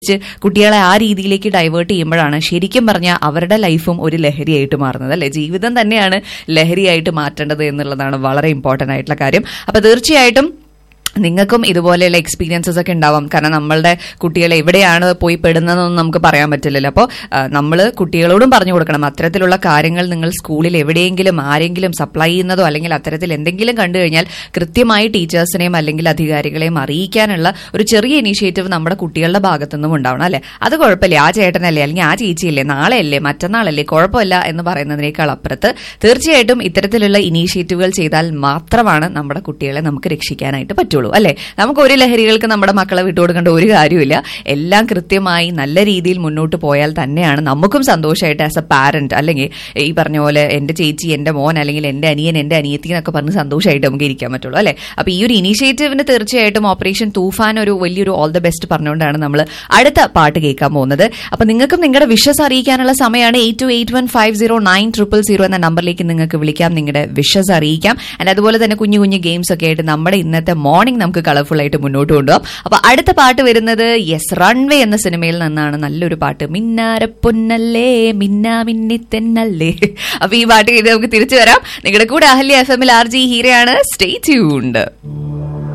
ച്ച് കുട്ടികളെ ആ രീതിയിലേക്ക് ഡൈവേർട്ട് ചെയ്യുമ്പോഴാണ് ശരിക്കും പറഞ്ഞാൽ അവരുടെ ലൈഫും ഒരു ലഹരിയായിട്ട് മാറുന്നത് അല്ലെ ജീവിതം തന്നെയാണ് ലഹരിയായിട്ട് മാറ്റേണ്ടത് എന്നുള്ളതാണ് വളരെ ഇമ്പോർട്ടന്റ് ആയിട്ടുള്ള കാര്യം അപ്പൊ തീർച്ചയായിട്ടും നിങ്ങൾക്കും ഇതുപോലെയുള്ള എക്സ്പീരിയൻസസ് ഒക്കെ ഉണ്ടാവാം കാരണം നമ്മളുടെ കുട്ടികൾ എവിടെയാണ് പോയി പെടുന്നതെന്നൊന്നും നമുക്ക് പറയാൻ പറ്റില്ലല്ലോ അപ്പോൾ നമ്മൾ കുട്ടികളോടും പറഞ്ഞു കൊടുക്കണം അത്തരത്തിലുള്ള കാര്യങ്ങൾ നിങ്ങൾ സ്കൂളിൽ എവിടെയെങ്കിലും ആരെങ്കിലും സപ്ലൈ ചെയ്യുന്നതോ അല്ലെങ്കിൽ അത്തരത്തിൽ എന്തെങ്കിലും കണ്ടു കഴിഞ്ഞാൽ കൃത്യമായി ടീച്ചേഴ്സിനെയും അല്ലെങ്കിൽ അധികാരികളെയും അറിയിക്കാനുള്ള ഒരു ചെറിയ ഇനീഷ്യേറ്റീവ് നമ്മുടെ കുട്ടികളുടെ ഭാഗത്തു നിന്നും ഉണ്ടാവണം അല്ലെ അത് കുഴപ്പമില്ല ആ ചേട്ടനല്ലേ അല്ലെങ്കിൽ ആ ചേച്ചിയല്ലേ നാളെയല്ലേ മറ്റന്നാളല്ലേ കുഴപ്പമില്ല എന്ന് പറയുന്നതിനേക്കാൾ അപ്പുറത്ത് തീർച്ചയായിട്ടും ഇത്തരത്തിലുള്ള ഇനീഷ്യേറ്റീവുകൾ ചെയ്താൽ മാത്രമാണ് നമ്മുടെ കുട്ടികളെ നമുക്ക് രക്ഷിക്കാനായിട്ട് പറ്റുള്ളൂ അല്ലെ നമുക്ക് ഒരു ലഹരികൾക്ക് നമ്മുടെ മക്കളെ വിട്ടുകൊടുക്കേണ്ട ഒരു കാര്യമില്ല എല്ലാം കൃത്യമായി നല്ല രീതിയിൽ മുന്നോട്ട് പോയാൽ തന്നെയാണ് നമുക്കും സന്തോഷമായിട്ട് ആസ് എ പാരന്റ് അല്ലെങ്കിൽ ഈ പറഞ്ഞ പോലെ എന്റെ ചേച്ചി എന്റെ മോൻ അല്ലെങ്കിൽ എന്റെ അനിയൻ എന്റെ അനിയത്തി എന്നൊക്കെ പറഞ്ഞ് സന്തോഷമായിട്ട് നമുക്ക് ഇരിക്കാൻ പറ്റുള്ളൂ അല്ലെ അപ്പൊ ഈ ഒരു ഇനീഷ്യേറ്റീവിന് തീർച്ചയായിട്ടും ഓപ്പറേഷൻ തൂഫാൻ ഒരു വലിയൊരു ഓൾ ദ ബെസ്റ്റ് പറഞ്ഞുകൊണ്ടാണ് നമ്മൾ അടുത്ത പാട്ട് കേൾക്കാൻ പോകുന്നത് അപ്പൊ നിങ്ങൾക്കും നിങ്ങളുടെ വിഷസ് അറിയിക്കാനുള്ള സമയമാണ് eight two eight one five zero nine triple zero എന്ന നമ്പറിലേക്ക് നിങ്ങൾക്ക് വിളിക്കാം നിങ്ങളുടെ വിഷസ് അറിയിക്കാം ആൻഡ് അതുപോലെ തന്നെ കുഞ്ഞു കുഞ്ഞു ഗെയിംസ് ഒക്കെ ആയിട്ട് നമ്മുടെ ഇന്നത്തെ മോർണിംഗ് നമുക്ക് കളർഫുൾ ആയിട്ട് മുന്നോട്ട് കൊണ്ടുപോകാം അപ്പൊ അടുത്ത പാട്ട് വരുന്നത് യെസ് റൺവേ എന്ന സിനിമയിൽ നിന്നാണ് നല്ലൊരു പാട്ട് മിന്നാര പൊന്നല്ലേ മിന്നാ മിന്നി തെന്നല്ലേ അപ്പൊ ഈ പാട്ട് ചെയ്ത് നമുക്ക് തിരിച്ചു വരാം നിങ്ങളുടെ കൂടെ അഹല്യ എഫ് എമ്മിൽ ആർ ജി ഹീരയാണ് സ്റ്റേ ട്യൂൺഡ്